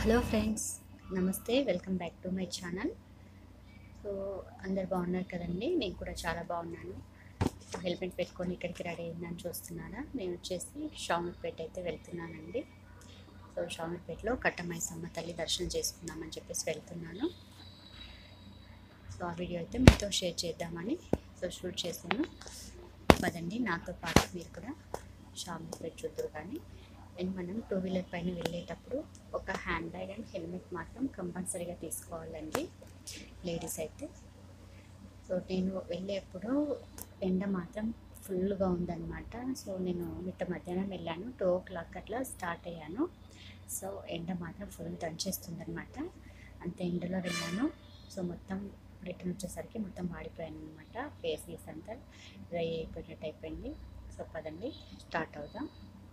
hello friends నమస్తే welcome back to my channel so అందరు బాగున్నారు కదండి నేను కూడా చాలా బాగున్నాను హెల్మెట్ పెట్టుకొని ఇక్కడికి రెడీ అయిందని చూస్తున్నారా నేను వచ్చేసి షామిర్పేట అయితే వెళ్తున్నానండి సో షామిర్పేటలో కట్టమైసమ్మ తల్లి దర్శనం చేసుకుందామని చెప్పేసి వెళ్తున్నాను సో ఆ వీడియో అయితే మీతో షేర్ చేద్దామని సో షూట్ చేశాను పదండి నాతో పాటు మీరు కూడా షామిర్పేట చూద్దరు కానీ అండ్ మనం టూ వీలర్ పైన వెళ్ళేటప్పుడు ఒక హ్యాండ్ బ్యాగ్ అండ్ హెల్మెట్ మాత్రం కంపల్సరీగా తీసుకోవాలండి లేడీస్ అయితే సో నేను వెళ్ళేప్పుడు ఎండ మాత్రం ఫుల్గా ఉందన్నమాట సో నేను మిట్ట మధ్యాహ్నం వెళ్ళాను టూ ఓ క్లాక్ అట్లా స్టార్ట్ అయ్యాను సో ఎండ మాత్రం ఫుల్ దంచేస్తుందన్నమాట అంత ఎండలో వెళ్ళాను సో మొత్తం రిటర్న్ వచ్చేసరికి మొత్తం వాడిపోయాను అనమాట ఫేస్ గీస్ అంతా డ్రై అయిపోయినట్టు అయిపోయింది సో పదండి స్టార్ట్ అవుదాం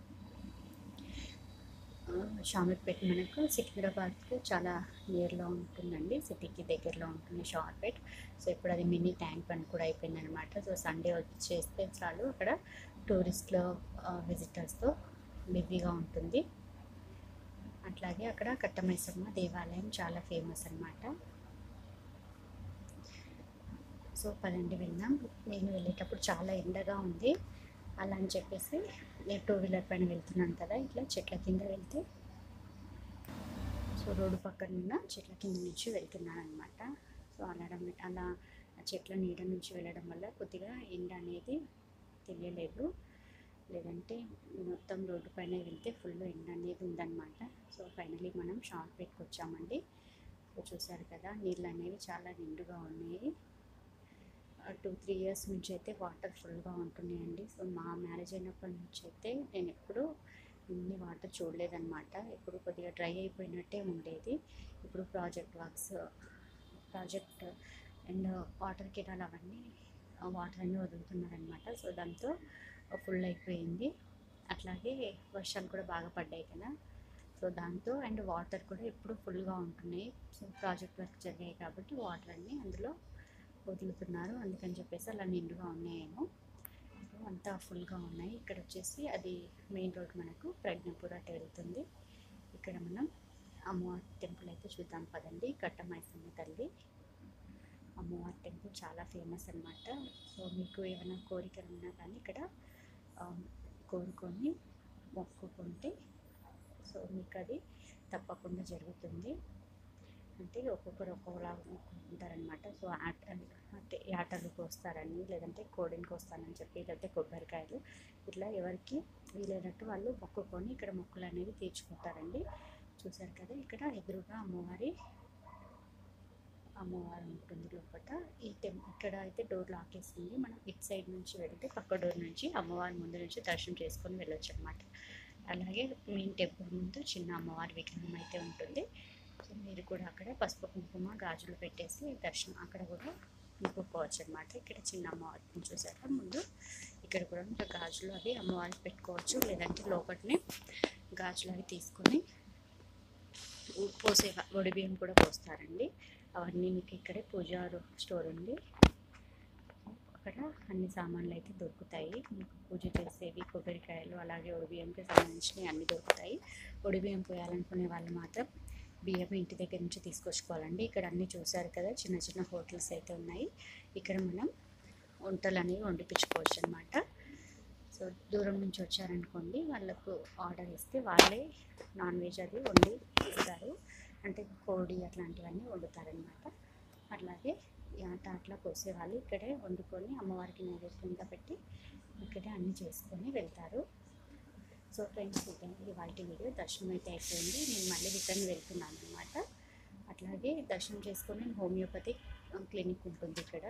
షామర్పేట మనకు సికింద్రాబాద్కి చాలా నియర్లో ఉంటుందండి సిటీకి దగ్గరలో ఉంటుంది షామర్పేట్ సో ఇప్పుడు అది మినీ ట్యాంక్ బండ్ కూడా అయిపోయింది అనమాట సో సండే వచ్చేస్తే చాలు అక్కడ టూరిస్ట్లో విజిటర్స్తో బిజీగా ఉంటుంది అట్లాగే అక్కడ కట్టమైసమ్మ దేవాలయం చాలా ఫేమస్ అనమాట సో పదండి వెళ్దాం నేను వెళ్ళేటప్పుడు చాలా ఎండగా ఉంది అలా అని చెప్పేసి నేను టూ వీలర్ పైన వెళ్తున్నాను కదా ఇట్లా చెట్ల కింద వెళ్తే సో రోడ్డు పక్కన ఉన్న చెట్ల కింద నుంచి వెళ్తున్నాను అనమాట సో అలాడం అలా ఆ చెట్ల నీడ నుంచి వెళ్ళడం వల్ల కొద్దిగా ఎండ అనేది తెలియలేదు లేదంటే మొత్తం రోడ్డు పైన వెళ్తే ఫుల్ ఎండ అనేది ఉందన్నమాట సో ఫైనలీ మనం షార్ట్పేట్కి వచ్చామండి సో చూసారు కదా నీళ్ళు అనేవి చాలా నిండుగా ఉన్నాయి టూ త్రీ ఇయర్స్ నుంచి అయితే వాటర్ ఫుల్గా ఉంటున్నాయండి సో మా మ్యారేజ్ అయినప్పటి నుంచి అయితే నేను ఎప్పుడు ఇన్ని వాటర్ చూడలేదన్నమాట ఎప్పుడు కొద్దిగా డ్రై అయిపోయినట్టే ఉండేది ఇప్పుడు project works project and water కిటాలు అవన్నీ వాటర్ అన్నీ వదులుతున్నారనమాట సో దాంతో ఫుల్ అయిపోయింది అట్లాగే వర్షాలు కూడా బాగా పడ్డాయి కదా సో దాంతో అండ్ వాటర్ కూడా ఎప్పుడు ఫుల్గా ఉంటున్నాయి సో ప్రాజెక్ట్ వర్క్ జరిగాయి కాబట్టి వాటర్ అన్నీ అందులో వదులుతున్నారు అందుకని చెప్పేసి అలా నిండుగా ఉన్నాయేమో సో అంతా ఫుల్గా ఉన్నాయి ఇక్కడ వచ్చేసి అది మెయిన్ రోడ్ మనకు ప్రజ్ఞపూర్ అటు వెళ్తుంది ఇక్కడ మనం అమ్మవారి టెంపుల్ అయితే చూద్దాం పదండి కట్టమైసమ్మ తల్లి అమ్మవారి టెంపుల్ చాలా ఫేమస్ అనమాట సో మీకు ఏమైనా కోరికలు ఉన్నా కానీ ఇక్కడ ఆ, కోరుకొని మొక్కుకుంటే సో మీకు అది తప్పకుండా జరుగుతుంది అంటే ఒక్కొక్కరు ఒక్కొక్కలా ఉంటారనమాట సో ఆట అంటే ఆటలు కోస్తారని లేదంటే కోడిని కోస్తానని చెప్పి లేదంటే కొబ్బరికాయలు ఇట్లా ఎవరికి వీలైనట్టు వాళ్ళు మొక్కుకొని ఇక్కడ మొక్కులు అనేవి తీర్చుకుంటారండి చూసారు కదా ఇక్కడ ఎదురుగా అమ్మవారి అమ్మవారు ఉంటుంది లోపల ఈ టెం ఇక్కడ అయితే డోర్ లాక్ వేసింది మనం ఇట్ సైడ్ నుంచి వెళ్తే పక్క డోర్ నుంచి అమ్మవారి ముందు నుంచి దర్శనం చేసుకొని వెళ్ళొచ్చు అనమాట అలాగే మెయిన్ టెంపుల్ ముందు చిన్న అమ్మవారి విగ్రహం అయితే ఉంటుంది సో మీరు కూడా అక్కడ పసుపు కుంకుమ గాజులు పెట్టేసి దర్శనం అక్కడ కూడా మొక్కుకోవచ్చు అనమాట ఇక్కడ చిన్న అమ్మవారిని చూసాక ముందు ఇక్కడ కూడా మీరు గాజులు అవి అమ్మవారికి పెట్టుకోవచ్చు లేదంటే లోపలనే గాజులు అవి తీసుకొని ఊ- పోసే వడి బియ్యం కూడా పోస్తారండి అవన్నీ మీకు ఇక్కడే పూజ స్టోర్ ఉంది అక్కడ అన్ని సామాన్లు అయితే దొరుకుతాయి మీకు పూజ చేసేవి కొబ్బరికాయలు అలాగే బియ్యంకి సంబంధించినవి అన్నీ దొరుకుతాయి బియ్యం పోయాలనుకునే వాళ్ళు మాత్రం బియ్యం ఇంటి దగ్గర నుంచి తీసుకొచ్చుకోవాలండి ఇక్కడ అన్నీ చూసారు కదా చిన్న చిన్న హోటల్స్ అయితే ఉన్నాయి ఇక్కడ మనం వంటలు అనేవి వండిపించుకోవచ్చు అనమాట సో దూరం నుంచి వచ్చారనుకోండి వాళ్ళకు ఆర్డర్ ఇస్తే వాళ్ళే నాన్ వెజ్ అది వండి ఇస్తారు అంటే కోడి అట్లాంటివన్నీ వండుతారనమాట అట్లాగే ఈ ఆట అట్లా కోసే వాళ్ళు ఇక్కడే వండుకొని అమ్మవారికి నైవేద్యంగా పెట్టి ఇక్కడే అన్నీ చేసుకొని వెళ్తారు సో ఫ్రెండ్స్ ఇదండి ఇవాళ వీడియో దర్శనం అయితే అయిపోయింది నేను మళ్ళీ రిటర్న్ వెళ్తున్నాను అనమాట అట్లాగే దర్శనం చేసుకొని నేను హోమియోపతి క్లినిక్ ఉంటుంది ఇక్కడ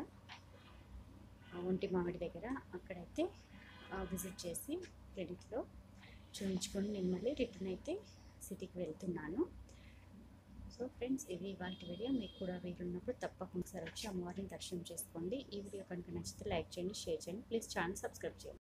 ఆ, ఒంటి మామిడి దగ్గర అక్కడైతే విజిట్ చేసి క్లినిక్లో చూపించుకొని నేను మళ్ళీ రిటర్న్ అయితే సిటీకి వెళ్తున్నాను సో ఫ్రెండ్స్ ఇది ఇవాళ వీడియో మీకు కూడా వీలున్నప్పుడు తప్పకుండా ఒకసారి వచ్చి అమ్మవారిని దర్శనం చేసుకోండి ఈ వీడియో కనుక నచ్చితే లైక్ చేయండి షేర్ చేయండి ప్లీజ్ ఛానల్ సబ్స్క్రైబ్ చేయండి